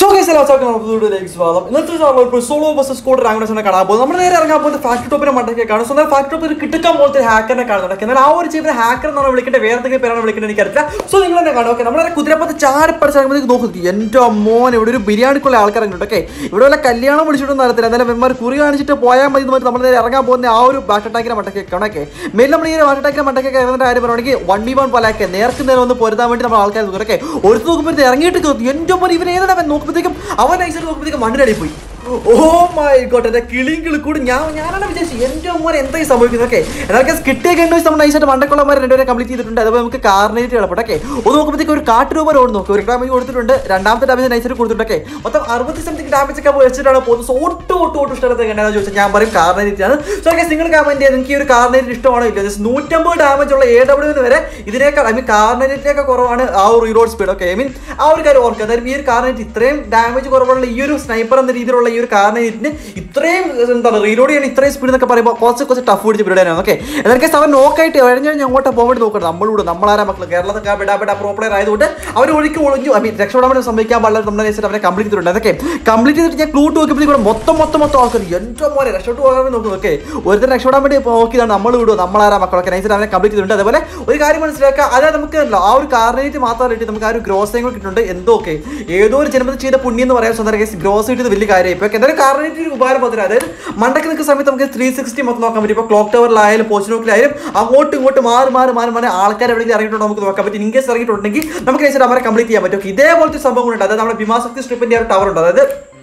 So guys എല്ലാവർക്കും നമുക്ക് വീഡിയോയിലേക്ക് സ്വാഗതം ഇന്നത്തെ നമ്മൾ സോളോ ബസ് സ്കോഡ് റാങ്കോസിനെ കാണാൻ പോകുന്നത് നമ്മൾ നേരെ ഇറങ്ങാൻ പോകുന്നത് ഫാക്ടറി ടോപ്പിനെ മണ്ടൊക്കെയാണ് സോ എന്നാൽ ഫാക്ടറി ടോപ്പിൽ കിട്ടുക്കാൻ പോലത്തെ ഒരു ഹാക്കറിനെ കാണുന്നുണ്ട് എന്നാൽ ആ ഒരു ചെയ്യുന്ന ഹാക്കർ എന്നാണ് വിളിക്കേണ്ടത് വേറെ എന്തെങ്കിലും പേരാണ് വിളിക്കേണ്ടത് എനിക്കറിയില്ല സോ നിങ്ങൾ തന്നെ കാണും ഓക്കെ നമ്മളെ കുതിരപ്പത്ത് ചാടിപ്പടിച്ചിറങ്ങുമ്പോഴേക്ക് നോക്കും എൻ്റെ മോൻ ഇവിടെ ഒരു ബിരിയാണിക്കുള്ള ആൾക്കാരുണ്ട് ഓക്കെ ഇവിടെ വല്ല കല്യാണം വിളിച്ചിട്ടൊന്നും നടത്തില്ല എന്നാലും വെമ്മാർ കുറി കാണിച്ചിട്ട് പോയാൽ മതി എന്ന് പറഞ്ഞ് നമ്മൾ നേരെ ഇറങ്ങാൻ പോകുന്ന ആ ഒരു ബാക്ക് അറ്റാക്കിനെ മണ്ടൊക്കെയാണ് ഓക്കെ മെയിൻ നമ്മൾ ഈ ബാക്ക് അറ്റാക്കിനെ മണ്ടൊക്കെ ഇറങ്ങുന്ന കാര്യം പറയുകയാണെങ്കിൽ വൺ ബി വൺ പലാക്കെ നേർക്ക് നേരെ ഒന്ന് പൊരുതാൻ വേണ്ടി നമ്മൾ ആൾക്കാർ നോക്കും ഓക്കെ ഒരു നോക്കുമ്പോൾ ഇറങ്ങിയിട്ട് കേൾക്കും എൻ്റെ മോൻ ഇവൻ ഏതാണ് അവൻ നോക്കുമ്പോഴത്തേക്കും അവൻ നൈസായിട്ട് നോക്കുമ്പോഴത്തേക്കും മണ്ണിനടി പോയി ഓ മൈ ഗോഡ് എന്റെ കിളിയും കിളിക്കൂടി ഞാൻ ഞാനാണ് വിചാരിച്ചു എന്റെ മോനെ എന്തായി സംഭവിക്കുന്നത് ഓക്കെ എന്നാൽ കിട്ടിയ കണ്ടു വെച്ച് നമ്മൾ നൈസായിട്ട് മണ്ടക്കുള്ളമാർ രണ്ടുപേരെ കംപ്ലീറ്റ് ചെയ്തിട്ടുണ്ട് അതുപോലെ നമുക്ക് കാർണേറ്റ് എളുപ്പം ഓക്കെ ഒന്ന് നോക്കുമ്പോഴത്തേക്ക് ഒരു കാട്ടുരൂപ ഓട് നോക്കും ഒരു ഡാമേജ് കൊടുത്തിട്ടുണ്ട് രണ്ടാമത്തെ ഡാമേജ് നൈസായിട്ട് കൊടുത്തിട്ടുണ്ട് ഓക്കെ മൊത്തം അറുപത്തി സംതിങ് ഡാമേജ് ഒക്കെ വെച്ചിട്ടാണ് പോകുന്നത് സോ ഒട്ടും ഒട്ടും ഒട്ടും ഇഷ്ടത്തെ കണ്ടെന്ന് ചോദിച്ചാൽ ഞാൻ പറയും കാർണേറ്റ് ആണ് സോ ഓക്കെ നിങ്ങൾ കമന്റ് ചെയ്ത് നിങ്ങൾക്ക് ഈ ഒരു കാർണേറ്റ് ഇഷ്ടമാണോ ഇല്ല ജസ്റ്റ് നൂറ്റമ്പത് ഡാമേജ് ഉള്ള എ ഡബ്ല്യൂന് വരെ ഇതിനേക്കാൾ ഐ മീൻ കാർണേറ്റിനൊക്കെ കുറവാണ് ആ ഒരു reload speed okay I mean ആ ഒരു കാര്യം ഓർക്കുക അതായത് ഈ ഒരു കാർണേറ്റ് ഇത്രയും ഡാമേജ് കുറവുള്ള ഈ ഒരു സ്നൈപ്പർ എന്ന രീതിയിലുള്ള ഈ ഒരു കാർണേറ്റിന് ഇത്രയും എന്താണ് റീലോഡ് ചെയ്യാൻ ഇത്രയും സ്പീഡ് എന്നൊക്കെ പറയുമ്പോൾ കുറച്ച് കുറച്ച് ടഫ് പിടിച്ച് പിടിക്കാനാണ് ഓക്കെ എന്നൊക്കെ അവർ നോക്കായിട്ട് കഴിഞ്ഞ് കഴിഞ്ഞ് അങ്ങോട്ട് പോകാൻ വേണ്ടി നോക്കണം നമ്മളൂടെ നമ്മളാരാ മക്കൾ കേരളത്തിൽ ബെഡാ ബെഡാ പ്രോ പ്ലെയർ ആയതുകൊണ്ട് അവർ ഒഴുക്കി ഒളിഞ്ഞു ഐ മീൻ രക്ഷപ്പെടാൻ വേണ്ടി സംഭവിക്കാൻ പാടില്ല നമ്മളെ വെച്ചിട്ട് അവരെ കംപ്ലീറ്റ് ചെയ്തിട്ടുണ്ട് അതൊക്കെ കംപ്ലീറ്റ് ചെയ്തിട്ട് ഞാൻ ക്ലൂട്ട് നോക്കിയപ്പോഴത്തേക്കും കൂടെ മൊത്തം മൊത്തം മൊത്തം ആൾക്കാർ എൻ്റെ മോനെ രക്ഷപ്പെട്ടു പോകാൻ വേണ്ടി നോക്കുന്നു ഓക്കെ ഒരുത്തരം രക്ഷപ്പെടാൻ വേണ്ടി നോക്കിയതാണ് നമ്മൾ വിടുക നമ്മളാരാ മക്കളൊക്കെ നൈസിട്ട് അവരെ കംപ്ലീറ്റ് ചെയ്തിട്ടുണ്ട് അതേപോലെ ഒരു കാര്യം മനസ്സിലാക്കുക അതായത് നമുക്ക് ഉണ്ടല്ലോ, ആ ഒരു കാർണേറ്റ് മാത്രമല്ല നമുക്ക് ആ ഒരു ഗ്രോസ് കൂടെ കിട്ടുന്നുണ്ട് എന്തോ ഒക്കെ ഏതോ ഒരു ജന്മത്തിൽ ചെയ്ത പുണ്യം എന്ന് പറയാൻ സ്വന്തം കേസ് ഗ്രോസ് കിട്ടിയത് വലിയ കാര്യമായി ഇപ്പോൾ എന്തായാലും കാർണേറ്റ് ഒരു ഉപകാരം പറ്റില്ല അതായത് മണ്ടക്ക് നിൽക്കുന്ന സമയത്ത് നമുക്ക് ത്രീ സിക്സ്റ്റി മൊത്തം നോക്കാൻ പറ്റും ഇപ്പോൾ ക്ലോക്ക് ടവറിലായാലും പോസ്റ്റ് നോക്കിലായാലും അങ്ങോട്ടും ഇങ്ങോട്ടും മാറി മാറി മാറി മാറി ആൾക്കാർ എവിടെയെങ്കിലും ഇറങ്ങിയിട്ടുണ്ടോ നമുക്ക് നോക്കാൻ പറ്റും ഇൻകേസ് ഇറങ്ങിയിട്ടുണ്ടെങ്കിൽ നമുക്ക് നൈസായിട്ട് അവരെ കംപ്ലീറ്റ് ചെയ്യാൻ പറ്റും Okay, ഇതേപോലത്തെ സംഭവം ഉണ്ട് അതായത് നമ്മുടെ ഭീമാശക്തി സ്ട്രിപ്പിന്റെ ഒരു ടവർ ഉണ്ട് അതായത്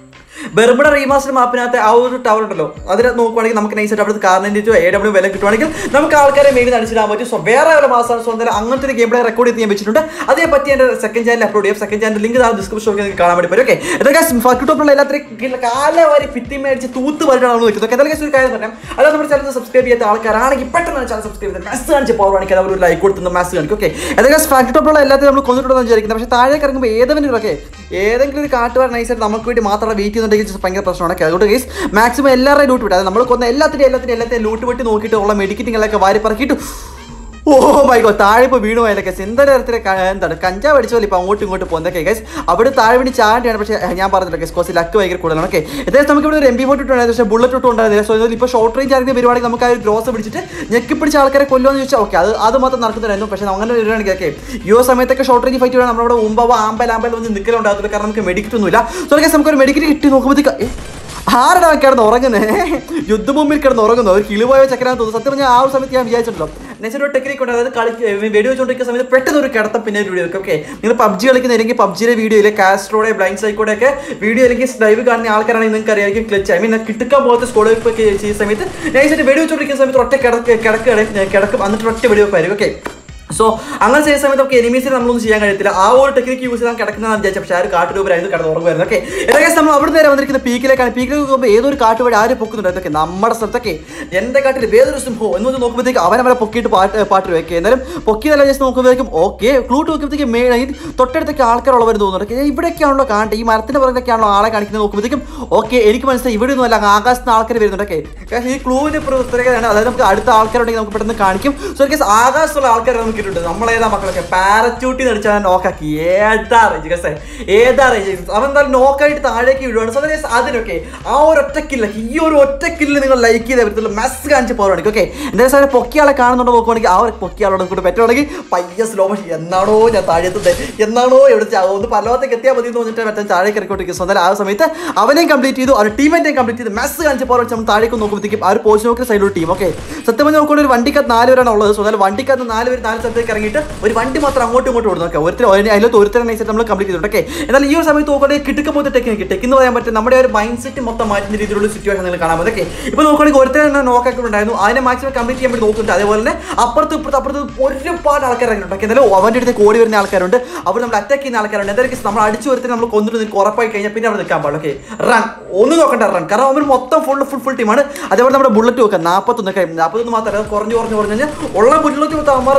ബെർമുഡ റീമാസ്റ്റർ മാപ്പിനകത്ത് ആ ഒരു ടവർ ഉണ്ടല്ലോ അതിനെ നോക്കുവാണെങ്കിൽ നമുക്ക് നൈസായിട്ട് അവിടുത്തെ കാർണൻറ്റോ എ ഡബ്ല്യൂ വില കിട്ടുവാണെങ്കിൽ നമുക്ക് ആൾക്കാരെ മെയിൻ അടിച്ചിടാൻ പറ്റും സോ വേറെ ഒരു മാസമാണ് സ്വന്തം അങ്ങനത്തെ ഒരു ഗെയിം പ്ലേ റെക്കോർഡ് ചെയ്ത് ഞാൻ വെച്ചിട്ടുണ്ട് അതേ പറ്റി എൻ്റെ സെക്കൻഡ് ചാനൽ അപ്ലോഡ് ചെയ്യാം സെക്കൻഡ് ചാനൽ ലിങ്ക് താഴെ ഡിസ്ക്രിപ്ഷൻ നിങ്ങൾക്ക് കാണാൻ വേണ്ടി പറ്റും ഓക്കെ ഇതൊക്കെ ഫസ്റ്റ് ടോപ്പിലുള്ള എല്ലാത്തിനും കാലം വരെ ഭിത്തി മേടിച്ച് തൂത്ത് പറഞ്ഞാണ് നമ്മൾ വെക്കുന്നത് ഓക്കെ എന്തെങ്കിലും ഒരു കാര്യം പറയാം അതായത് നമ്മുടെ ചാനൽ സബ്സ്ക്രൈബ് ചെയ്യാത്ത ആൾക്കാരാണെങ്കിൽ പെട്ടെന്ന് ചാനൽ സബ്സ്ക്രൈബ് ചെയ്ത് മെസ്സ് കാണിച്ച് പോകാൻ കാണിക്കുക അവർ ഒരു ലൈക്ക് കൊടുത്തുന്ന മെസ്സ് കാണിക്കും ഓക്കെ എന്തെങ്കിലും ഫാക്ട് ടോപ്പിലുള്ള എല്ലാത്തിനും നമ്മൾ കൊന്നിട്ടുണ്ടെന്ന് വിചാരിക്കുന്നത് പക്ഷേ താഴേക്ക് ഇറങ്ങുമ്പോൾ ഏതെങ്കിലും ഒക്കെ ഏതെങ്കിലും ഒരു കാട്ടുകാർ നൈസായിട്ട് നമുക്ക് വേണ്ടി മാത്രം വെയിറ്റ് ചെയ്യുന്നുണ്ടെങ്കിൽ just ഭയങ്കര പ്രശ്നമാണ് ഓക്കെ അതുകൊണ്ട് കേസ് മാക്സിമം എല്ലാവരുടെയും ലൂട്ട് വിട്ട് അത് നമ്മൾ കൊന്ന എല്ലാത്തിൻ്റെ എല്ലാത്തിൻ്റെ എല്ലാത്തിൻ്റെ ലൂട്ട് വെട്ടി നോക്കിയിട്ട് ഉള്ള മെഡിക്കറ്റിങ്ങളൊക്കെ വാരി പറക്കിയിട്ട് ഓ മൈഗോ താഴെ ഇപ്പോൾ വീണു പോയാലൊക്കെ എന്തൊരു തരത്തിലെ ക- എന്താണ് കഞ്ചാവ് അടിച്ച പോലെ ഇപ്പോൾ അങ്ങോട്ടും ഇങ്ങോട്ടും പോകുന്നതൊക്കെ ഗൈസ് അവിടെ താഴെ വേണ്ടി ചാടിയാണ് പക്ഷേ ഞാൻ പറഞ്ഞില്ല ഗൈസ് കുറച്ച് ലക്ക് ഭയങ്കര കൂടുതലാണ് ഓക്കെ ഏകദേശം നമുക്ക് ഇവിടെ ഒരു എം ബി ഫോർട്ടി ഉണ്ടായിരുന്നു പക്ഷേ ബുള്ളറ്റ് ഒട്ടും ഉണ്ടായിരുന്നില്ല സോ ഇപ്പോൾ ഷോർട്ട് റേഞ്ച് ആയിരുന്നു വരുവാണെങ്കിൽ നമുക്ക് ആ ഒരു ഗ്രോസ് പിടിച്ചിട്ട് ഞെക്കി പിടിച്ച ആൾക്കാരെ കൊല്ലുമെന്ന് ചോദിച്ചാൽ ഓക്കെ അത് അത് മാത്രം നടക്കുന്നുണ്ടായിരുന്നു പക്ഷേ അങ്ങനെ വരുവാണെങ്കിൽ ഓക്കെ ഈ ഒരു സമയത്തൊക്കെ ഷോർട്ട് റേഞ്ച് ഫൈറ്റ് നമ്മുടെ ഇവിടെ മുമ്പാവോ ആമ്പൽ ആമ്പൽ വന്ന് നിൽക്കലുണ്ടാകത്തില്ല കാരണം നമുക്ക് മെഡിക്കറ്റ് ഒന്നുമില്ല സോ ഗൈസ് നമുക്ക് ഒരു മെഡിക്കറ്റ് കിട്ടി നോക്കുമ്പോഴത്തേക്ക് ഏ, ആരടാ കിടന്ന് ഉറങ്ങുന്നേ യുദ്ധഭൂമിയിൽ കിടന്ന് ഉറങ്ങുന്നു ഒരു കിളിപോയ ചക്കരാൻ തോന്നുന്നു സത്യം പറഞ്ഞാൽ ആ ഒരു സമയത്ത് ഞാൻ വിചാരിച്ചിട്ടുണ്ടല്ലോ നെച്ചൊരു ടെക്നിക്ക് ഉണ്ട് അതായത് കളി വെടി വെച്ചുകൊണ്ടിരിക്കുന്ന സമയത്ത് പെട്ടെന്ന് ഒരു കിടത്തം പിന്നെ ഒരു വീഡിയോ ഓക്കെ നിങ്ങൾ പബ്ജി കളിക്കുന്ന അല്ലെങ്കിൽ പബ്ജിയിലെ വീഡിയോയിൽ കാസ്ട്രോടെ ബ്ലൈൻഡ് സൈക്കോടെ ഒക്കെ വീഡിയോ അല്ലെങ്കിൽ ലൈവ് കാണുന്ന ആൾക്കാരാണെങ്കിൽ നിങ്ങൾക്ക് അറിയാമായിരിക്കും ക്ലച്ച് ഐ മീൻ കിട്ടുക്കാൻ പോലത്തെ സ്കോഡ് ഒക്കെ ചെയ്യുന്ന സമയത്ത് നൈസായിട്ട് വെടി വെച്ചുകൊണ്ടിരിക്കുന്ന സമയത്ത് ഒറ്റ കിടക്ക് കിടക്കുകയാണ് കിടക്കും എന്നിട്ട് ഒറ്റ വെടി വെപ്പായിരിക്കും ഓക്കെ സോ അങ്ങനെ ചെയ്യുന്ന സമയത്ത് നമുക്ക് എനിമീസിനെ നമ്മളൊന്നും ചെയ്യാൻ കഴിയത്തില്ല ആ ഒരു ടെക്നിക്ക് യൂസ് ചെയ്താൽ കിടക്കുന്നതാണ് വിചാരിച്ചു പക്ഷേ ആ ഒരു കാട്ടുരൂപരായിരുന്നു കിടന്ന് ഉറങ്ങുമായിരുന്നു ഓക്കെ ഏകദേശം നമ്മൾ അവിടെ നേരെ വന്നിരിക്കുന്ന പീക്കിലേക്കാണ് പീക്കിലേക്ക് പോകുമ്പോൾ ഏതൊരു കാട്ടുവഴി ആര് പൊക്കുന്നുണ്ട് അതൊക്കെ നമ്മുടെ സ്ഥലത്തൊക്കെ എൻ്റെ കാട്ടിൽ വേറൊരു സിംഹോ എന്ന് വെച്ച് നോക്കുമ്പോഴത്തേക്ക് അവൻ അവരെ പൊക്കിയിട്ട് പാട്ട് പാട്ട് വെക്കുക എന്നാലും പൊക്കിയതല്ല ജസ്റ്റ് നോക്കുമ്പോഴേക്കും ഓക്കെ ക്ലൂട്ട് നോക്കുമ്പോഴത്തേക്ക് മെയിൻ തൊട്ടടുത്തൊക്കെ ആൾക്കാരുള്ളവർ തോന്നുന്നുണ്ട് ഏ, ഇവിടെയൊക്കെയാണല്ലോ കാണട്ടെ ഈ മരത്തിന്റെ പുറകിലൊക്കെയാണല്ലോ ആളെ കാണിക്കുന്നത് നോക്കുമ്പോഴത്തേക്കും ഓക്കെ എനിക്ക് മനസ്സിലായി ഇവിടെ ഒന്നും അല്ല ആകാശത്ത് നിന്ന് ആൾക്കാർ വരുന്നുണ്ട് ഓക്കെ കാരണം ഈ ക്ലൂവിന്റെ പ്രത്യേകതയാണ് അതായത് നമുക്ക് അടുത്ത ആൾക്കാരുണ്ടെങ്കിൽ നമുക്ക് പെട്ടെന്ന് കാണിക്കും സോ കേസ് ആകാശത്തുള്ള ആൾക്കാർ നമുക്ക് കിട്ടുന്നുണ്ട് നമ്മളേതാ മക്കളൊക്കെ പാരച്യൂട്ടി നടിച്ചാൽ നോക്കാക്കി ഏതാ റേഞ്ച് കേസേ ഏതാ റേഞ്ച് അവൻ എന്തായാലും നോക്കായിട്ട് താഴേക്ക് വീഴുവാണ് സോ കേസ് അതിനൊക്കെ ആ ഒരു ഒറ്റക്കില്ല ഈ ഒരു ഒറ്റക്കില്ല് നിങ്ങൾ ലൈക്ക് ചെയ്തേ പറ്റത്തുള്ളൂ മെസ്സ് കാണിച്ച് പോകാണെങ്കിൽ ഓക്കെ എന്തായാലും സാറേ പൊക്കിയാളെ കാണുന്നുണ്ടോ നോക്കുവാണെങ്കിൽ ആ ഒരു പൊക്കിയാളോട് കൂടെ പറ്റുവാണെങ്കിൽ പയ്യ സ്ലോ മോഷൻ എന്നാണോ ഞാൻ താഴെ എത്തുന്നത് എന്നാണോ എവിടെ ചാവും? ഒന്ന് പരലോകത്തേക്ക് എത്തിയാൽ മതി എന്ന് പറഞ്ഞിട്ട് മറ്റേ താഴേക്ക് ഇറക്കോട്ടിരിക്കും സ്വന്തം ആ സമയത്ത് അവനെയും കംപ്ലീറ്റ് ചെയ്തു അവർ ടീമേറ്റെയും കംപ്ലീറ്റ് ചെയ്ത് മെസ്സ് കാണിച്ച് പോകാൻ നമ്മൾ താഴേക്ക് നോക്കുമ്പോഴത്തേക്കും ആ ഒരു പോസ്റ്റ് നോക്കുന്ന സൈഡിലൊരു ടീം ഓക്കെ സത്യം പറഞ്ഞാൽ നോക്കുമ്പോൾ ഒരു വണ്ടിക്കകത്ത് നാല് പേരാണ് ഉള്ളത് സോ അതായത് വണ്ടിക്കകത്ത് നാല് പേര് നാല് സ്ഥലത്തേക്ക് ഇറങ്ങിയിട്ട് ഒരു വണ്ടി മാത്രം അങ്ങോട്ടും ഇങ്ങോട്ടും ഓടുന്നു ഓക്കെ ഒരുത്തർ അതിലത്ത് ഒരുത്തരം നൈസായിട്ട് നമ്മൾ കംപ്ലീറ്റ് ചെയ്തിട്ടുണ്ട് ഓക്കെ എന്നാൽ ഈ ഒരു സമയത്ത് നോക്കുകയാണെങ്കിൽ കിട്ടുക പോലത്തെ ടെക്നിക്ക് ടെക് എന്ന് പറയാൻ പറ്റും നമ്മുടെ ഒരു മൈൻഡ് സെറ്റ് മൊത്തം മാറ്റുന്ന രീതിയിലുള്ള സിറ്റുവേഷൻ നിങ്ങൾ കാണാൻ പറ്റും ഓക്കെ ഇപ്പോൾ നോക്കുകയാണെങ്കിൽ ഒരുത്തരം നോക്കൊക്കെ ഉണ്ടായിരുന്നു അതിനെ മാക്സിമം കംപ്ലീറ്റ് ചെയ്യാൻ വേണ്ടി നോക്കുന്നുണ്ട് അതേപോലെ തന്നെ അപ്പുറത്ത് ഇപ്പുറത്ത് അപ്പുറത്ത് ഒരുപാട് ആൾക്കാർ ഇറങ്ങിയിട്ടുണ്ട് ഓക്കെ എന്തായാലും അവൻ്റെ അടുത്ത് ഓടി വരുന്ന ആൾക്കാരുണ്ട് അവർ നമ്മൾ അറ്റാക്ക് ചെയ്യുന്ന ആൾക്കാരുണ്ട് എന്തായാലും നമ്മൾ അടിച്ചു വരുത്തി നമ്മൾ കൊന്നിട്ട് നിങ്ങൾക്ക് ഉറപ്പായി കഴിഞ്ഞാൽ പിന്നെ അവിടെ നിൽക്കാൻ പാടില്ല ഓക്കെ റൺ ഒന്ന് നോക്കണ്ട റൺ കാരണം അവർ മൊത്തം ഫുൾ ഫുൾ ഫുൾ ടീമാണ് അതേപോലെ നമ്മുടെ ബുള്ളറ്റ് നോക്കാം നാൽപ്പത്തൊന്ന് ഒക്കെ നാൽപ്പത്തൊന്ന് മാത്രമല്ല അത് കുറഞ്ഞു കുറഞ്ഞു കുറഞ്ഞു കഴിഞ്ഞാൽ ഉള്ള ബുള്ളറ്റ് മൊത്തം അമ്മാർ മേത്തേക്ക്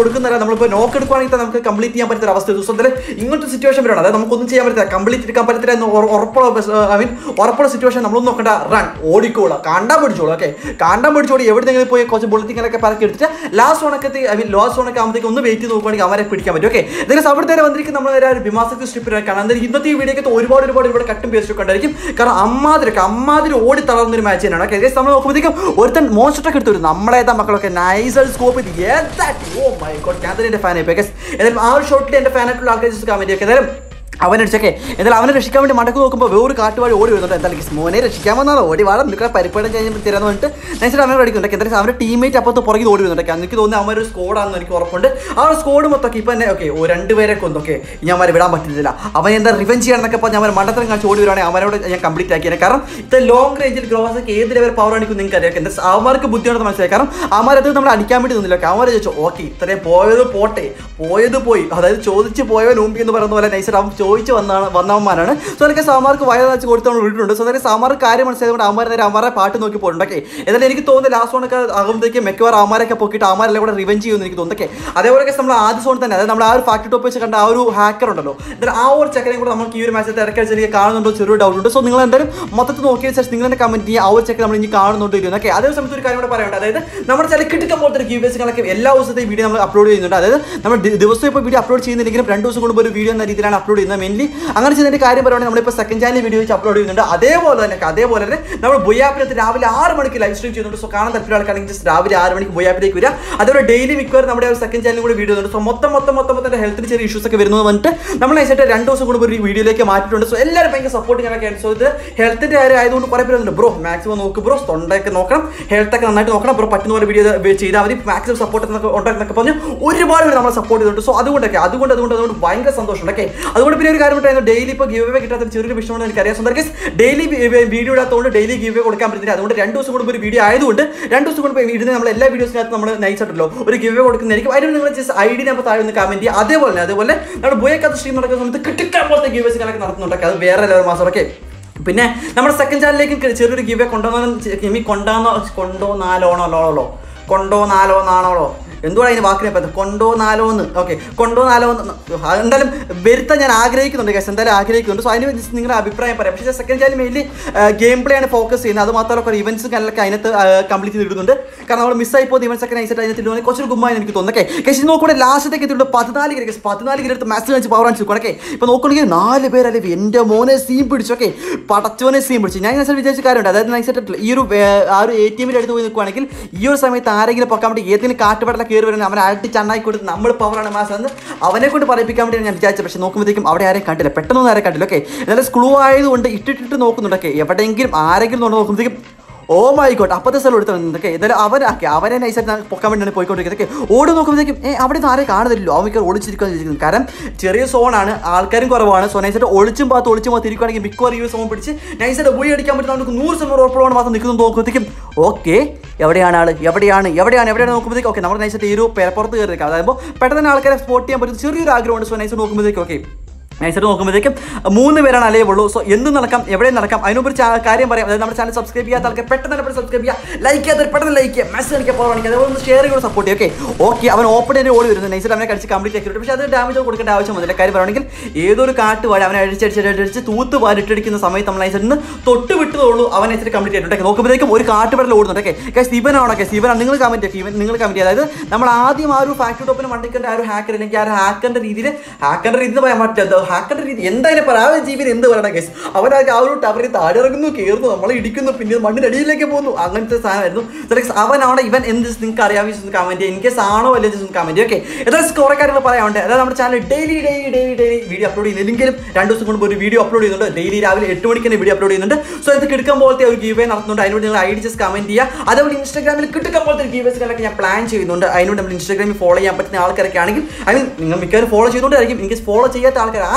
കൊടുക്കുന്നില്ല നമ്മളിപ്പോൾ നോക്ക് എടുക്കുവാണെങ്കിൽ തന്നെ നമുക്ക് കംപ്ലീറ്റ് ചെയ്യാൻ പറ്റുന്ന അവസ്ഥ ദിവസത്തിൽ ഇങ്ങനത്തെ സിറ്റുവേഷൻ വരണം അതായത് നമുക്കൊന്നും ചെയ്യാൻ പറ്റില്ല കംപ്ലീറ്റ് എടുക്കാൻ പറ്റത്തില്ല എന്ന് ഉറ- ഉറപ്പുള്ള ഐ മീൻ ഉറപ്പുള്ള സിറ്റുവേഷൻ നമ്മളൊന്നും നോക്കണ്ട റൺ ഓടിക്കോളൂ കാണ്ടാൻ പിടിച്ചോളൂ ഓക്കെ കാണ്ടാൻ പിടിച്ചോടി എവിടെയെങ്കിലും പോയി കുറച്ച് ബുള്ളറ്റിങ്ങളൊക്കെ പറക്കി എടുത്തിട്ട് ലാസ്റ്റ് ഓണക്കത്തെ ഐ മീൻ ലാസ്റ്റ് ഓണൊക്കെ ആകുമ്പോഴത്തേക്ക് ഒന്ന് വെയിറ്റ് ചെയ്ത് നോക്കുകയാണെങ്കിൽ അവരെ പിടിക്കാൻ പറ്റും ഓക്കെ ഇതിന് അവിടുത്തെ വന്നിരിക്കും നമ്മൾ നേരെ ഒരു ഭീമാസക്തി സ്ട്രിപ്പിൽ കാണാം എന്തായാലും ഇന്നത്തെ ഈ വീഡിയോക്ക് ഒരുപാട് ഒരുപാട് ഒരുപാട് കട്ടും പേസ്റ്റ് ഒക്കെ ഉണ്ടായിരിക്കും കാരണം അമ്മാതിരൊക്കെ അമ്മാതിരി ഓടി തളർന്ന ഒരു മാച്ച് തന്നെയാണ് ഓക്കെ നമ്മൾ നോക്കുമ്പോഴത്തേക്കും ഒരുത്തൻ മോൺസ്റ്റർ ഒക്കെ എടുത്തു വരും നമ്മളേതാ മക്കളൊക്കെ നൈസ് സ്കോപ്പ് ചെയ്ത് ഓ മൈ ഗോഡ് ഞാൻ തന്നെ എൻ്റെ ഫാൻ ആയി ഏതായാലും ആ ഒരു ഷോട്ടിൽ എൻ്റെ ഫാനായിട്ടുള്ള ആൾക്കാർ ജസ്റ്റ് കമൻറ്റ് ഒക്കെ ഏതായാലും അവനെ രക്ഷിച്ചൊക്കെ എന്തായാലും അവനെ രക്ഷിക്കാൻ വേണ്ടി മടക്ക് നോക്കുമ്പോൾ വേറൊരു കാട്ടുവാഴി ഓടി വരുന്നുണ്ട് എന്തായാലും മോനെ രക്ഷിക്കാൻ വന്നാലോ ഓടി വാടാ നിൽക്കുക പരിപ്പാടം കഴിഞ്ഞ് തരാന്ന് പറഞ്ഞിട്ട് നൈസായിട്ട് അവനെ അടിക്കുന്നുണ്ട് എന്തായാലും അവരുടെ ടീമേറ്റ് അപ്പുറത്ത് പുറകിൽ ഓടി വരുന്നുണ്ട് എനിക്ക് തോന്നുന്നു അവൻ ഒരു സ്കോഡാണെന്ന് എനിക്ക് ഉറപ്പുണ്ട് ആ ഒരു സ്കോഡ് മൊത്തം ഇപ്പം തന്നെ ഓക്കെ ഓ രണ്ടുപേരെ കൊന്നൊക്കെ ഞാൻ അവരെ വിടാൻ പറ്റുന്നില്ല അവൻ എന്താ റിവെഞ്ച് ചെയ്യണമെന്നൊക്കെ പറഞ്ഞ് അവൻ മണ്ടത്തരം കാണിച്ച് ഓടി വരുവാണെങ്കിൽ അവനോട് ഞാൻ കംപ്ലീറ്റ് ആക്കിയത് കാരണം ഇത് ലോങ് റേഞ്ചിൽ ഗ്രോസൊക്കെ ഏത് ലെവൽ പവർ ആണിക്കും നിങ്ങൾക്ക് അറിയാം എന്താ അവന്മാർക്ക് ബുദ്ധിമുട്ട് മനസ്സിലായി കാരണം അവന്മാരത് നമ്മൾ അടിക്കാൻ വേണ്ടി നിന്നില്ല അവന്മാർ ചോദിച്ചു ഓക്കെ ഇത്രയും പോയത് പോട്ടെ പോയത് പോയി അതായത് ചോദിച്ച് പോയവൻ മുമ്പ് എന്ന് പറയുന്ന പോലെ നൈസായിട്ട് അവൻ ചോദിച്ച് വന്നാണ് വന്നവന്മാരാണ് സോ അതൊക്കെ സാമാർക്ക് വയ വെച്ച് കൊടുത്ത് നമ്മൾ വിട്ടിട്ടുണ്ട് സോ അതായത് സാമാർ കാര്യം മനസ്സിലായതുകൊണ്ട് അവന്മാർ നേരെ അവന്മാരെ പാട്ട് നോക്കി പോയിട്ടുണ്ട് ഓക്കെ എന്നാലും എനിക്ക് തോന്നുന്നു ലാസ്റ്റ് സോണൊക്കെ ആകുമ്പോഴത്തേക്ക് മിക്കവാറും അവന്മാരൊക്കെ പൊക്കിയിട്ട് അവന്മാരെല്ലാം കൂടെ റിവെഞ്ച് ചെയ്യുമെന്ന് എനിക്ക് തോന്നുന്നു ഓക്കെ അതേപോലെ നമ്മൾ ആദ്യ സോൺ തന്നെ അതായത് നമ്മൾ ആ ഒരു ഫാക്ടറി ടോപ്പ് വെച്ച് കണ്ട ആ ഒരു ഹാക്കർ ഉണ്ടല്ലോ എന്നിട്ട് ആ ഒരു ചെക്കനെ കൂടെ നമുക്ക് ഈ ഒരു മാച്ചത്തെ ഇറക്കി എനിക്ക് കാണുന്നുണ്ടോ ചെറിയ ഡൗട്ട് ഉണ്ട് സോ നിങ്ങൾ എന്തായാലും മൊത്തത്തിൽ നോക്കിയ ശേഷം നിങ്ങൾ തന്നെ കമന്റ് ചെയ്യുക ആ ഒരു ചെക്കൻ നമ്മൾ ഇനി കാണുന്നുണ്ടോ ഇല്ലെന്ന് ഓക്കെ അതേ സമയത്ത് ഒരു കാര്യം കൂടെ പറയാനുണ്ട് അതായത് നമ്മുടെ ചില കിട്ടുന്ന പോലത്തെ ക്യൂബേസുകളൊക്കെ എല്ലാ ദിവസത്തെയും വീഡിയോ നമ്മൾ അപ്ലോഡ് ചെയ്യുന്നുണ്ട് അതായത് നമ്മൾ ദി- ദിവസവും ഇപ്പോൾ വീഡിയോ അപ്ലോഡ് ചെയ്യുന്നില്ലെങ്കിലും രണ്ട് ദിവസം കൂടുമ്പോൾ ഒരു വീഡിയോ എന്ന രീതിയിലാണ് അപ്ലോഡ് ചെയ്യുന്നത് മെയിൻലി അങ്ങനെ ചെയ്യുന്നതിന്റെ കാര്യം പറയുകയാണെങ്കിൽ നമ്മളിപ്പോൾ സെക്കൻഡ് ചാനൽ വീഡിയോ വെച്ച് അപ്ലോഡ് ചെയ്യുന്നുണ്ട് അതേപോലെ തന്നെ അതേപോലെ തന്നെ നമ്മൾ ബുയാപ്പിനകത്ത് രാവിലെ ആറ് മണിക്ക് ലൈവ് സ്ട്രീം ചെയ്യുന്നുണ്ട് സോ കാണാൻ താല്പര്യം ആൾക്കാണെങ്കിൽ just രാവിലെ ആറ് മണിക്ക് ബുയാപ്പിലേക്ക് വരിക അതേപോലെ ഡെയിലി മിക്കവാറും നമ്മുടെ ഒരു സെക്കൻഡ് ചാനൽ കൂടി വീഡിയോ ഉണ്ട് സോ മൊത്തം മൊത്തം മൊത്തം മൊത്തം ഹെൽത്തിന് ചെറിയ ഇഷ്യൂസ് ഒക്കെ വരുന്നത് വന്നിട്ട് നമ്മൾ നൈസായിട്ട് രണ്ട് ദിവസം കൂടുമ്പോൾ ഒരു വീഡിയോയിലേക്ക് മാറ്റിയിട്ടുണ്ട് സോ എല്ലാവരും ഭയങ്കര സപ്പോർട്ടിങ് ഒക്കെ സോ ഇത് ഹെൽത്തിന്റെ കാര്യം ആയതുകൊണ്ട് കുറേ പേരുണ്ട് ബ്രോ മാക്സിമം നോക്ക് ബ്രോ തൊണ്ടയൊക്കെ നോക്കണം ഹെൽത്ത് ഒക്കെ നന്നായിട്ട് നോക്കണം ബ്രോ പറ്റുന്ന പോലെ വീഡിയോ ചെയ്താൽ മതി മാക്സിമം സപ്പോർട്ട് എന്നൊക്കെ പറഞ്ഞ് ഒരുപാട് പേര് നമ്മളെ സപ്പോർട്ട് ചെയ്തിട്ടുണ്ട് സോ അതുകൊണ്ടൊക്കെ അതുകൊണ്ട് അതുകൊണ്ട് അതുകൊണ്ട് ഭയങ്കര സന്തോഷമുണ്ട് ഓക്കെ അതുകൊണ്ട് പിന്നെ ഒരു കാര്യം ഉണ്ടായിരുന്നു ഡെയിലി ഇപ്പോൾ ഗീവ് കിട്ടാത്ത ഒരു ചെറിയൊരു വിഷയമാണ് എനിക്കറിയാം സോ ദർഗസ് ഡെയിലി വീഡിയോ ഇടാത്തതുകൊണ്ട് ഡെയിലി ഗീവ് കൊടുക്കാൻ പറ്റുന്നില്ല അതുകൊണ്ട് രണ്ട് ദിവസം കൂടുമ്പോൾ ഒരു വീഡിയോ ആയതുകൊണ്ട് രണ്ട് ദിവസം കൂടുമ്പോൾ ഇടുന്ന നമ്മൾ എല്ലാ വീഡിയോസിനകത്ത് നമ്മൾ നയിച്ചിട്ടുള്ളൂ ഒരു ഗീവ് കൊടുക്കുന്നതായിരിക്കും അതിന് നിങ്ങൾ ജസ്റ്റ് ഐ ഡി നമ്പർ താഴെ ഒന്ന് കമന്റ് ചെയ്യുക അതേപോലെ തന്നെ അതേപോലെ നമ്മൾ ബോയക്കാത്ത സ്ട്രീം നടക്കുന്ന സമയത്ത് കിട്ടിക്കാൻ പോലത്തെ ഗീവേഴ്സുകളൊക്കെ നടത്തുന്നുണ്ടൊക്കെ അത് വേറെ ലെവൽ മാസം ഓക്കെ പിന്നെ നമ്മുടെ സെക്കൻഡ് ചാനലിലേക്ക് ചെറിയൊരു ഗീവേ കൊണ്ടുവന്ന കിമി കൊണ്ടാന്നോ കൊണ്ടോ നാലോണോ ലോളോ കൊണ്ടോ നാലോ നാണോളോ എന്തുവാണ് അതിന് വാക്കിനെ പറ്റും കൊണ്ടോ നാലോ എന്ന് ഓക്കെ കൊണ്ടോ നാലോ എന്ന് എന്തായാലും വരുത്താൻ ഞാൻ ആഗ്രഹിക്കുന്നുണ്ട് കേസ് എന്തായാലും ആഗ്രഹിക്കുന്നുണ്ട് സോ അതിന് വേണ്ടി നിങ്ങളുടെ അഭിപ്രായം പറയാം പക്ഷേ second channel mainly game play ആണ് ഫോക്കസ് ചെയ്യുന്നത് അത് മാത്രമല്ല കുറേ ഇവന്റ്സ് കാര്യങ്ങളൊക്കെ അതിനകത്ത് കംപ്ലീറ്റ് ചെയ്തിടുന്നുണ്ട് കാരണം നമ്മൾ മിസ്സായി പോകുന്ന ഇവന്റ്സ് ഒക്കെ നൈസായിട്ട് അതിനകത്ത് ഇടുന്നത് കുറച്ചൊരു ഗുമ്മായി എനിക്ക് തോന്നുന്നു ഓക്കെ കേസ് നോക്കുമ്പോൾ ലാസ്റ്റത്തേക്ക് എത്തിയിട്ട് പതിനാല് കിലോ പതിനാല് കിലോ എടുത്ത് മാച്ച് വെച്ച് പവർ ആൻസ് ഓക്കെ ഇപ്പോൾ നോക്കുകയാണെങ്കിൽ നാല് പേരല്ലേ എൻ്റെ മോനെ സീം പിടിച്ചു ഓക്കെ പടച്ചോനെ സീം പിടിച്ചു ഞാൻ നൈസായിട്ട് വിചാരിച്ച കാര്യമുണ്ട് അതായത് നൈസായിട്ട് ഈ ഒരു വേ- ആ ഒരു എ ടി എമ്മിൽ എടുത്ത് പോയി നിൽക്കുകയാണെങ്കിൽ ഈ ഒരു സമയത്ത് ആരെങ്കിലും പൊക്കാൻ വേണ്ടി ഏതെങ്കിലും കാട്ടുപടല കയറി വരുന്നത് അവനെ അടി ചണ്ണായി കൊടുത്ത് നമ്മൾ പവറാണ് മാസം എന്ന് അവനെ കൊണ്ട് പറയിപ്പിക്കാൻ വേണ്ടി ഞാൻ വിചാരിച്ചത് പക്ഷേ നോക്കുമ്പോഴത്തേക്കും അവിടെ ആരെയും കണ്ടില്ല പെട്ടെന്നൊന്നും ആരെയും കണ്ടില്ല ഓക്കെ എന്നാലും സ്ക്ലൂ ആയതുകൊണ്ട് ഇട്ടിട്ടിട്ട് നോക്കുന്നുണ്ട് ഓക്കെ എവിടെയെങ്കിലും ആരെങ്കിലും കൊണ്ട് നോക്കുമ്പോഴത്തേക്കും ഓ മൈ ഗോഡ് അപ്പത്തെ സ്ഥലം എടുത്ത് വന്നതൊക്കെ എന്തായാലും അവനാക്കി അവനെ നൈസായിട്ട് പൊക്കാൻ വേണ്ടിയാണ് പോയിക്കൊണ്ടിരിക്കുന്നത് ഓക്കെ ഓടി നോക്കുമ്പോഴത്തേക്കും ഏ അവിടെ നിന്ന് ആരെയും കാണുന്നില്ലല്ലോ അവൻ മിക്കവാറും ഒളിച്ചിരിക്കുന്നു കാരണം ചെറിയ സോണാണ് ആൾക്കാരും കുറവാണ് സോ നൈസായിട്ട് ഒളിച്ചും പാത്ത് ഒളിച്ചും പാത്ത് ഇരിക്കുകയാണെങ്കിൽ മിക്കവാറും ഈ ഒരു സോൺ പിടിച്ച് നൈസായിട്ട് പോയി അടിക്കാൻ പറ്റുന്ന നമുക്ക് നൂറ് ശതമാനം ഉറപ്പുള്ളതാണ് മാത്രം നിൽക്കുന്നു നോക്കുമ്പോഴത്തേക്കും ഓക്കെ എവിടെയാണ് ആള് എവിടെയാണ് എവിടെയാണ് എവിടെയാണ് നോക്കുമ്പോഴത്തേക്കും ഓക്കെ നമ്മുടെ നൈസായിട്ട് ഈ ഒരു പേരപ്പുറത്ത് കയറി നിൽക്കാം അതായത് പെട്ടെന്ന് തന്നെ ആൾക്കാരെ സ്പോട്ട് ചെയ്യാൻ പറ്റുന്ന ചെറിയൊരു ആഗ്രഹമുണ്ട് സോ നൈസായിട്ട് നോക്കുമ്പോഴത്തേക്കും ഓക്കെ നൈസായിട്ട് നോക്കുമ്പോഴത്തേക്കും മൂന്ന് പേരാണ് അലേ ഉള്ളൂ സോ എന്തും നടക്കാം എവിടെയും നടക്കാം അതിനുമ്പ് ഒരു ചാ- കാര്യം പറയാം അതായത് നമ്മുടെ ചാനൽ സബ്സ്ക്രൈബ് ചെയ്യാത്ത ആൾക്കാർ പെട്ടെന്ന് തന്നെ സബ്സ്ക്രൈബ് ചെയ്യുക ലൈക്ക് ചെയ്യാത്ത പെട്ടെന്ന് ലൈക്ക് ചെയ്യുക മെസ്സേജ് എനിക്ക് ഫോളോ കാണിക്കുക അതേപോലെ ഒന്ന് ഷെയർ ചെയ്ത് സപ്പോർട്ട് ചെയ്യുക ഓക്കെ ഓക്കെ അവൻ ഓപ്പൺ തന്നെ ഓടി വരുന്നത് നൈസായിട്ട് അവനെ കടിച്ച് കംപ്ലീറ്റ് ആക്കി പക്ഷേ അത് ഡാമേജ് കൊടുക്കേണ്ട ആവശ്യം വന്നില്ല കാര്യം പറയുകയാണെങ്കിൽ ഏതൊരു കാട്ട് വാഴ അവനെ അടിച്ചടിച്ചടിച്ച് തൂത്ത് വാരിട്ടടിക്കുന്ന സമയത്ത് നമ്മൾ നൈസായിട്ട് നിന്ന് തൊട്ട് വിട്ടതുള്ളൂ അവൻ നൈസായിട്ട് കംപ്ലീറ്റ് ആയിട്ടുണ്ട് നോക്കുമ്പോഴത്തേക്കും ഒരു കാട്ടുപടൽ ഓടുന്നുണ്ട് ഓക്കെ ഓക്കെ ശിവനാണ് ഓക്കെ ശിവനാണ് നിങ്ങൾ കമന്റ് ഒക്കെ ഇവൻ നിങ്ങൾ കമന്റ് അതായത് നമ്മൾ ആദ്യം ആ ഒരു ഫാക്ടറി ടോപ്പിന് മണ്ടിക്കേണ്ട ആ ഒരു ഹാക്കർ അല്ലെങ്കിൽ ആ ഒരു ഹാക്കറിന്റെ രീതിയിൽ ഹാക്കറിന്റെ രീതി എന്ന് പറയാൻ പറ്റില്ല ഹാക്കറിന്റെ രീതി എന്തായാലും പറയാം ആ ഒരു ജീവിന് എന്ത് പറയണം കേസ് അവനാകെ ആ ഒരു ടവറിൽ താഴെ ഇറങ്ങുന്നു കയറുന്നു നമ്മളെ ഇടിക്കുന്നു പിന്നെ മണ്ണിന്റെ അടിയിലേക്ക് പോകുന്നു അങ്ങനത്തെ സാധനമായിരുന്നു So, like, അവനാണ് ഇവൻ എന്ത് നിങ്ങൾക്ക് അറിയാമെന്ന് കമന്റ് ചെയ്യുക എനിക്ക് ആണോ അല്ലേ കമന്റ് ഓക്കെ ഏതായാലും കുറെ കാര്യങ്ങൾ പറയാനുണ്ട് അതായത് നമ്മുടെ channel daily daily daily daily video upload ചെയ്യുന്നില്ലെങ്കിലും രണ്ട് ദിവസം കൊണ്ട് ഒരു വീഡിയോ അപ്ലോഡ് ചെയ്യുന്നുണ്ട് ഡെയിലി രാവിലെ എട്ട് മണിക്ക് തന്നെ വീഡിയോ അപ്ലോഡ് ചെയ്യുന്നുണ്ട് സോ ഇത് കിടക്കാൻ പോലത്തെ ഒരു ഗീവേ നടത്തുന്നുണ്ട് അതിനോട് നിങ്ങൾ ഐ ഡി ജസ്റ്റ് കമന്റ് ചെയ്യുക അതേപോലെ ഇൻസ്റ്റാഗ്രാമിൽ കിടക്കാൻ പോലത്തെ ഗീവേഴ്സുകളൊക്കെ ഞാൻ പ്ലാൻ ചെയ്യുന്നുണ്ട് അതിനോട് നമ്മൾ ഇൻസ്റ്റാഗ്രാമിൽ ഫോളോ ചെയ്യാൻ പറ്റുന്ന ആൾക്കാരൊക്കെ ആണെങ്കിൽ ഐ മീൻ നിങ്ങൾ മിക്കവാറും ഫോളോ ചെയ്തുകൊണ്ടായിരിക്കും എനിക്ക് ഫോളോ ചെയ്യാത്ത ആൾക്കാർ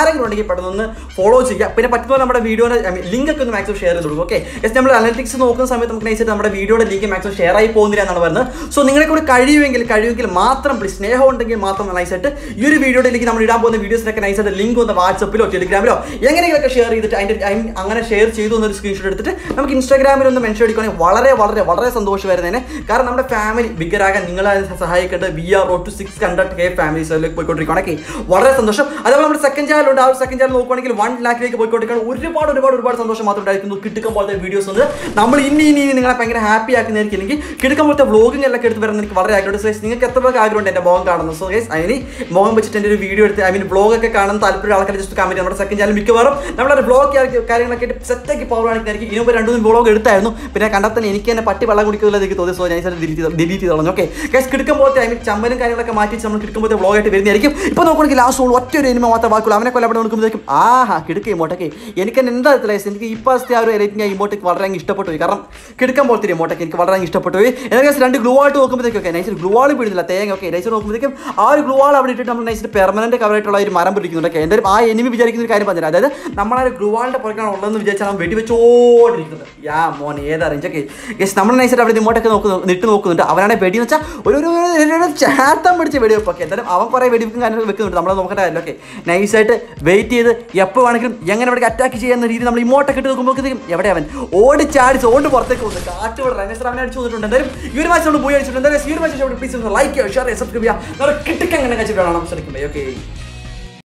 ആരെങ്കിലും ഉണ്ടെങ്കിൽ പെട്ടെന്ന് ഒന്ന് ഫോളോ ചെയ്യുക പിന്നെ പറ്റുമ്പോൾ നമ്മുടെ വീഡിയോയുടെ ലിങ്ക് ഒക്കെ ഒന്ന് മാക്സിമം ഷെയർ ചെയ്ത് കൊടുക്കും ഓക്കെ ജസ്റ്റ് നമ്മൾ അനലിറ്റിക്സ് നോക്കുന്ന സമയത്ത് നമുക്ക് നൈസായിട്ട് നമ്മുടെ വീഡിയോയുടെ ലിങ്ക് മാക്സിമം ഷെയർ ആയി പോകുന്നില്ല എന്നാണ് പറയുന്നത് സോ നിങ്ങളെ കൂടി കഴിയുമെങ്കിൽ കഴിയുമെങ്കിൽ മാത്രം പ്ലീസ് സ്നേഹം ഉണ്ടെങ്കിൽ മാത്രം നൈസായിട്ട് ഈ ഒരു വീഡിയോയുടെ ലിങ്ക് നമ്മൾ ഇടാൻ പോകുന്ന വീഡിയോസിനൊക്കെ നൈസായിട്ട് ലിങ്ക് ഒന്ന് വാട്സപ്പിലോ ടെലിഗ്രാമിലോ എങ്ങനെയൊക്കെ ഷെയർ ചെയ്തിട്ട് അതിൻ്റെ I mean, അങ്ങനെ ഷെയർ ചെയ്തു എന്നൊരു സ്ക്രീൻഷോട്ട് എടുത്തിട്ട് നമുക്ക് ഇൻസ്റ്റാഗ്രാമിൽ ഒന്ന് മെൻഷൻ അടിക്കുകയാണെങ്കിൽ വളരെ വളരെ വളരെ സന്തോഷം വരുന്നതിന് കാരണം നമ്മുടെ ഫാമിലി ബിഗറാകാൻ നിങ്ങളെ സഹായിക്കേണ്ടത് we are oh to six hundred K ഫാമിലീസിലേക്ക് പോയിക്കൊണ്ടിരിക്കുകയാണെങ്കിൽ വളരെ സന്തോഷം അതേപോലെ നമ്മുടെ സെക്കൻഡ് ചാനൽ ഉണ്ട് ആ ഒരു സെക്കൻഡ് ചാനൽ നോക്കുകയാണെങ്കിൽ വൺ ലാഖിലേക്ക് പോയിക്കൊണ്ടിരിക്കുകയാണ് ഒരുപാട് ഒരുപാട് ഒരുപാട് സന്തോഷം മാത്രം ഉണ്ടായിരിക്കുന്നു കിട്ടുക്കം പോലത്തെ വീഡിയോസ് ഉണ്ട് നമ്മൾ ഇനി ഇനി ഇനി നിങ്ങളെ ഭയങ്കര ഹാപ്പി ആക്കുന്നതായിരിക്കും എനിക്ക് കിടക്കം പോലത്തെ വ്ളോഗിംഗ് എല്ലാം എടുത്ത് വരുന്നത് എനിക്ക് വളരെ ആഗ്രഹമുണ്ട് സോ നിങ്ങൾക്ക് എത്ര പേർക്ക് ആഗ്രഹമുണ്ട് എൻ്റെ മുഖം കാണുന്നത് സോ ഗൈസ് അതിന് മുഖം വെച്ചിട്ട് എൻ്റെ ഒരു വീഡിയോ എടുത്ത് ഐ മീൻ വ്ളോഗ് ഒക്കെ കാണുന്ന താല്പര്യം ആൾക്കാർ ജസ്റ്റ് കമൻറ്റ് നമ്മുടെ സെക്കൻഡ് ചാനൽ മിക്കവാറും നമ്മളൊരു വ്ളോഗ് കാര്യങ്ങളൊക്കെ ആയിട്ട് സെറ്റാക്കി പവർ കാണിക്കുന്നതായിരിക്കും ഇതിനുമ്പ് രണ്ടു മൂന്ന് വ്ളോഗ് എടുത്തായിരുന്നു പിന്നെ കണ്ടാൽ തന്നെ എനിക്ക് തന്നെ പട്ടി വെള്ളം കുടിക്കുന്നില്ല എനിക്ക് തോന്നി സോ ഞാൻ ഡിലീറ്റ് ഡിലീറ്റ് ചെയ്ത് കളഞ്ഞു ഓക്കെ ഗൈസ് കിടക്കും പോലത്തെ ഐ മീൻ ചമ്മലും കാര്യങ്ങളൊക്കെ മാറ്റി നമ്മൾ കിടക്കും പോലത്തെ വ്ളോഗ് ആയിട്ട് വരുന്നതായിരിക്കും ഇപ്പോൾ നോക്കുകയാണെങ്കിൽ ലാസ്റ്റ് ഉള്ളൂ ഒറ്റ ഒരു എനിമ മാത്രം ബാക്കിയുള്ളൂ അവനെ കൊല്ലപ്പെട്ട് നോക്കുമ്പോഴേക്കും ആഹാ കിടക്കുക ഇമോട്ടൊക്കെ എനിക്ക് തന്നെ എന്താ ലൈസ് എനിക്ക് ഇപ്പോഴത്തെ ആ ഒരു റേറ്റിംഗ് ഇമോട്ടേക്ക് വളരെ അങ്ങ് ഇഷ്ടപ്പെട്ടു പോയി കാരണം കിടക്കാൻ പോലത്തെ ഇമോട്ടൊക്കെ എനിക്ക് വളരെ അങ്ങ് ഇഷ്ടപ്പെട്ടു പോയി എന്നാൽ രണ്ട് ഗ്ലൂ ആയിട്ട് നോക്കുമ്പോഴത്തേക്കും ഓക്കെ നൈസിൽ ഗ്ലൂ ആൾ പിടിച്ചില്ല തേങ്ങ ഓക്കെ നൈസിൽ നോക്കുമ്പോഴത്തേക്കും ആ ഒരു ഗ്ലൂ ആൾ അവിടെ ഇട്ടിട്ട് നമ്മൾ നൈസിൽ പെർമനന്റ് കവറായിട്ടുള്ള ഒരു മരം പിടിക്കുന്നുണ്ട് ഓക്കെ എന്തായാലും ആ എനിമി വിചാരിക്കുന്ന ഒരു കാര്യം പറഞ്ഞില്ല അതായത് നമ്മൾ ആ ഒരു ഗ്ലൂ ആളിന്റെ പുറക്കാണ് ഉള്ളതെന്ന് വിചാരിച്ചാൽ അവൻ വെടിവെച്ചോണ്ടിരിക്കുന്നത് യാ മോൻ ഏതാ റേഞ്ച് ഒക്കെ ഗസ് നമ്മൾ നൈസായിട്ട് അവിടെ ഇമോട്ടൊക്കെ നോക്കുന്നു നിട്ട് നോക്കുന്നുണ്ട് അവനാണ് വെടി എന്ന് വെച്ചാൽ ഒരു ഒരു ഒരു- ഒരു ചാത്തം പിടിച്ച വെടിവെപ്പ് ഒക്കെ എന്തായാലും അവൻ കുറേ വെടിവെപ്പും കാര്യങ്ങൾ വെക്കുന്നുണ്ട് നമ്മൾ നോക്കേണ്ട കാര്യം ഓക്കെ നൈസായിട്ട് വെയിറ്റ് ചെയ്ത് എപ്പോൾ വേണമെങ്കിലും എങ്ങനെ ഇവിടെ അറ്റാക്ക് ചെയ്യുന്ന രീതി നമ്മൾ ഇമോട്ടൊക്കെ ഇട്ട് നോക്കുമ്പോഴത്തേക്കും എവിടെ അവൻ ഓടി ചാടി ഓണ്ട് പുറത്തേക്ക് പോകുന്നു കാട്ടുവിടെ രമേശ് അവനെ അടിച്ചു വന്നിട്ടുണ്ട് എന്തായാലും ഈ ഒരു മാച്ച് നമ്മൾ പോയി അടിച്ചിട്ടുണ്ട് എന്തായാലും ഈ ഒരു മാച്ച് പ്ലീസ് ലൈക്ക് ചെയ്യുക ഷെയർ ചെയ്യുക സബ്സ്ക്രൈബ് ചെയ്യുക നല്ല കിട്ടിക്കങ്ങനെ കഴിച്ചിട്ട് കാണാം ശ്രമിക്കുമ്പോൾ ഓക്കെ